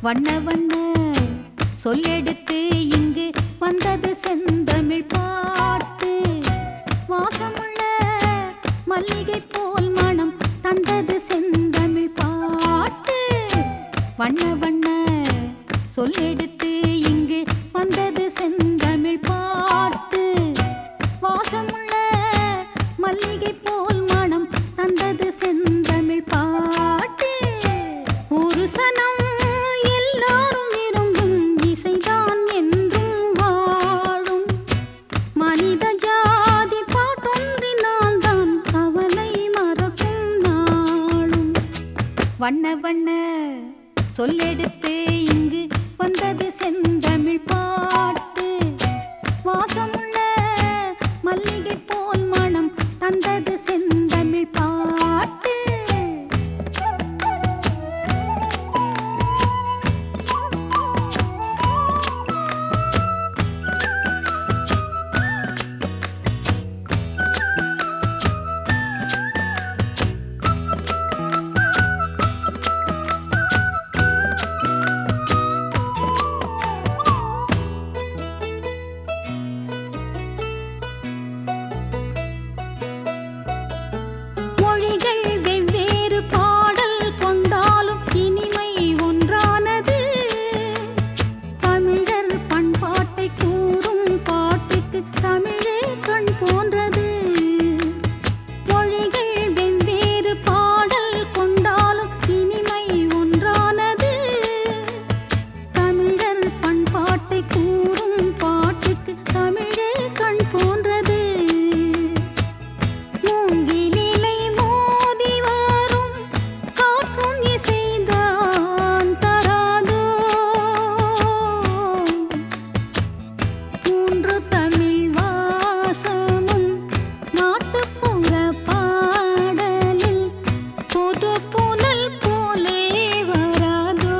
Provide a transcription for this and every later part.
வண்ண வண்ண சொல்லெடுத்து இங்கு வந்தது செந்தமிழ் பாட்டு வாசமுள்ள மல்லிகை போல் மனம் தந்தது செந்தமிழ் பாட்டு வண்ண வண்ண சொல்லெடுத்து இங்கு வந்தது செந்தமிழ் பாட்டு வாசமுள்ள மல்லிகை போல் மனம் தந்தது செந்தமிழ் பாட்டு ஒரு சனம் எல்லாரும் விரும்பும் இசைதான் என்றும் வாழும் மனித ஜாதி பாட்டொன்றினால் தான் கவலை மறக்கும் நாளும் வண்ண வண்ண சொல்லெடுத்து இங்கு வந்தது செந்தமிழ் பாட்டு வாசமுள்ள மல்லிகை போல் மனம் தந்தது செந்தமிழ் பாட்டு மொழிகள் வெவ்வேறு பாடல் கொண்டாலும் இனிமை ஒன்றானது தமிழர் பண்பாட்டை கூறும் பாட்டுக்கு தமிழே கண் போன்றது மொழிகள் வெவ்வேறு பாடல் கொண்டாலும் இனிமை ஒன்றானது தமிழர் பண்பாட்டை கூறும் பாட்டுக்கு தமிழே கண் போன்றது மூங்கிலிலை மோதி வரும் காற்றும் இசைதான் தராதோ மூன்று தமிழ் வாசமும் நாட்டுப்புற பாடலில் புது புனல் போலே வராதோ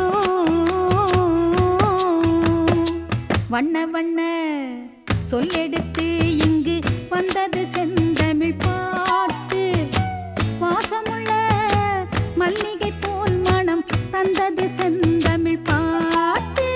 வண்ண வண்ண சொல்லெடுத்து இங்கு வந்தது செந்தமிழ் பாட்டு வாசமுள்ள மல்லிகை போல் மனம் தந்தது செந்தமிழ் பாட்டு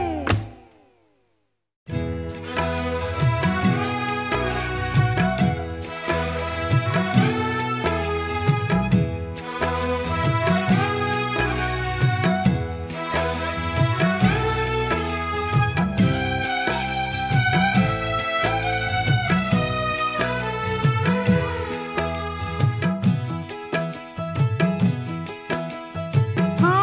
ஆ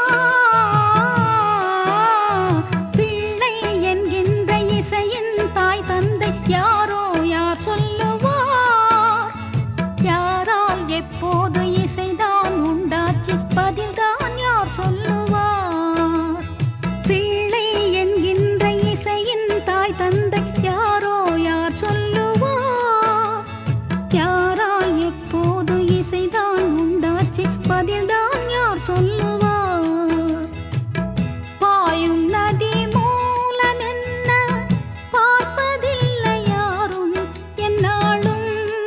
பிள்ளை என்கின்ற இசையின் தாய் தந்தை யாரோ யார் சொல்லுவார் யாரால் எப்போது இசைதான் உண்டாச்சு பதில்தான் யார் சொல்லுவார் பிள்ளை என்கின்ற இசையின் தாய் தந்தை யாரோ யார் சொல்லுவார் யாரால் எப்போது இசைதான் உண்டாச்சு பதில்தான் யார் சொல்லுவார் பாயும் நதி மூலம் என்ன பார்ப்பதில்லை யாரும் என்னாலும்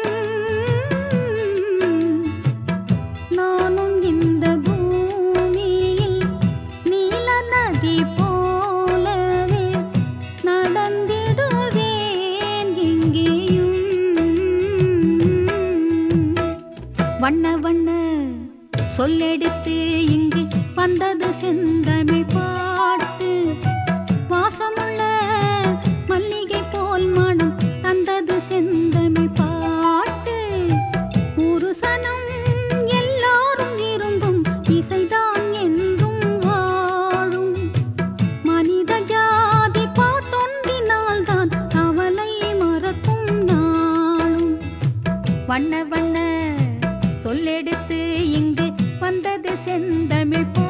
நானும் இந்த பூமியில் நீல நதி போலவே நடந்திடுவேன் இங்கேயும் வண்ண வண்ண சொல்லெடுத்து இங்கு வந்தது செந்தமிழ் பாட்டு வாசமுள்ள மல்லிகை போல் மனம் தந்தது செந்தமிழ் பாட்டு ஒரு சனம் எல்லாரும் விரும்பும் இசைதான் என்றும் வாழும் மனித ஜாதி பாட்டொன்றினால் தான் கவலை மறக்கும் நாளும் வண்ண வண்ண சொல்லெடுத்து இங்கு வந்தது செந்தமிழ் போ